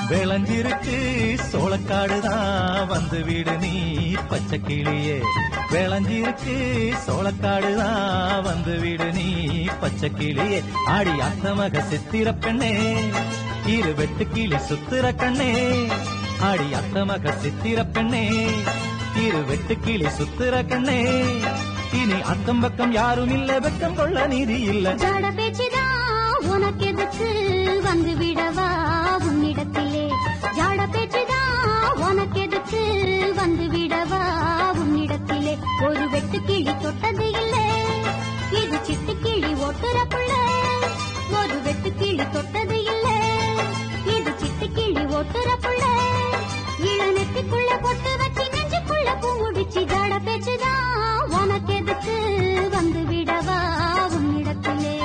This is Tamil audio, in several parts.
விளைஞ்சிருக்கு சோளக்காடுதான் வந்து விடு நீ பச்சை கிளியே விளைஞ்சிருக்கு சோளக்காடுதான் வந்து விடு நீ பச்சை கிளியே ஆடி அத்தமக சித்திர பெண்ணே இரு வெட்டு கிளி சுத்துற கண்ணே ஆடி அத்தமக சித்திர பெண்ணே இரு வெட்டு கிளி சுத்துற கண்ணே இனி அக்கம் பக்கம் யாரும் இல்ல வெக்கம் கொள்ள நீதி இல்ல ஜட பேச்சுதான் உனக்கு எதுக்கு வந்து விடவா உன்னிடத்திலே ஜட பேச்சுதான் உனக்கு எதுக்கு வந்து விடவா உன்னிடத்திலே ஒரு வெட்டு கிளி தொட்டது இல்லை இது சிட்டு கிளி ஒட்டுற புள்ள ஒரு வெட்டு கிளி தொட்டது இல்லை இது சிட்டு கிளி ஒட்டுற புள்ள இளநெத்திக்குள்ள பொட்டு வச்சு நெஞ்சுக்குள்ள பூ முடிச்சு ஜட பேச்சுதான் உனக்கு எதுக்கு வந்து விடவா உன்னிடத்திலே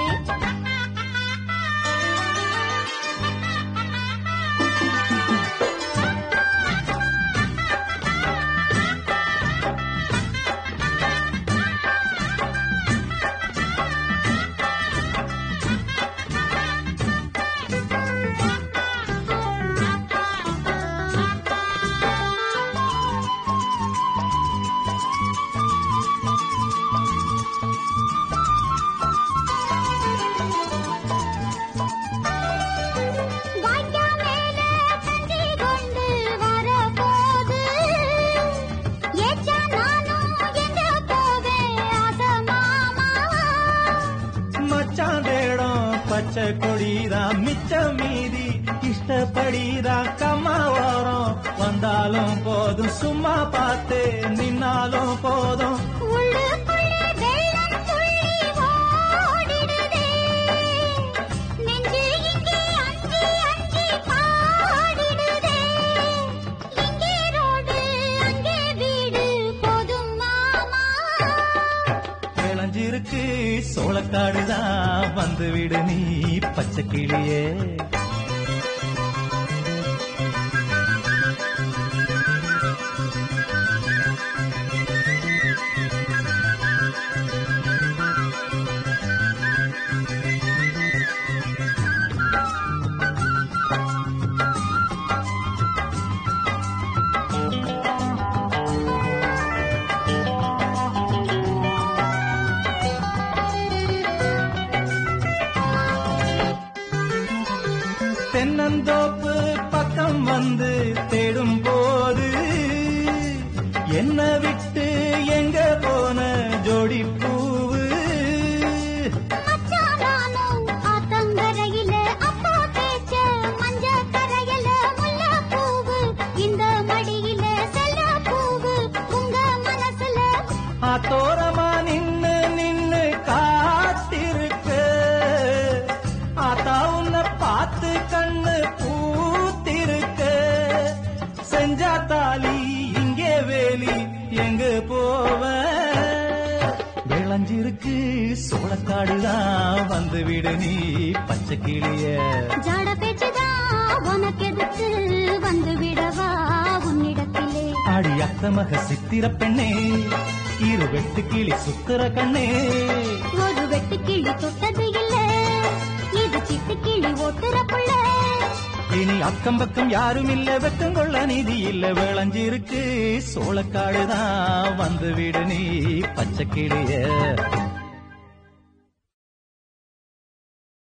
வாய்க்கா மேல தந்தி கொண்டு வரபோது, ஏச்சா நானும் எங்க போவேன் ஆசை மாமா. மச்சான் தேடம் பச்சை கொடிதான் மிச்சம் மீதி இஷ்டப்படிதான் கம்மா வரும் வந்தாலும் போதும் சும்மா பார்த்து நின்னாலும் போதும் உள்ளுக்குள்ளே வெள்ளம் துள்ளி ஓடிடுதே. நெஞ்சு இங்கே அஞ்சி அஞ்சி பாடிடுதே. இங்கே ரோடு, அங்கே வீடு போதும் மாமா விளைஞ்சிருக்கு சோளக்காடுதான் வந்து விடு நீ பச்சை கிளியே தென்னந்தோப்பு பக்கம் வந்து தேடும் போது என்ன விட்டு எங்க போன ஜோடி பூவு மச்சானானும் ஆத்தங்கரையில அப்பா தேய்ச்ச மஞ்ச கரையில முல்லைப்பூவு. இந்த மடியில செல்லப்பூவு. உங்க மனசுல ஆத்தோரமா நின்னு நின்னு காத்திருக்க ஆத்தா உன்னை பார்த்து கண்ணு பூத்திருக்க செஞ்சா தாலி இங்கே வேலி எங்க போவ விளைஞ்சிருக்கு சோளக்காடுதான் வந்து விடு நீ பச்சை கிளிய ஜட பேச்சுதான் உனக்கு எதுக்கு வந்து விடவா உன்னிடத்திலே ஆடி அத்தமக சித்திர பெண்ணே இரு வெட்டு கிளி சுத்துற கண்ணே ஒரு வெட்டு கிளி தொட்டது இல்ல இது சிட்டு கிளி ஓட்டுற புள்ள இனி அக்கம் பக்கம் யாரும் இல்ல வெக்கம் கொள்ள நீதி இல்ல விளைஞ்சிருக்கு சோளக்காடுதான் வந்து விடு நீ பச்சை கிளிய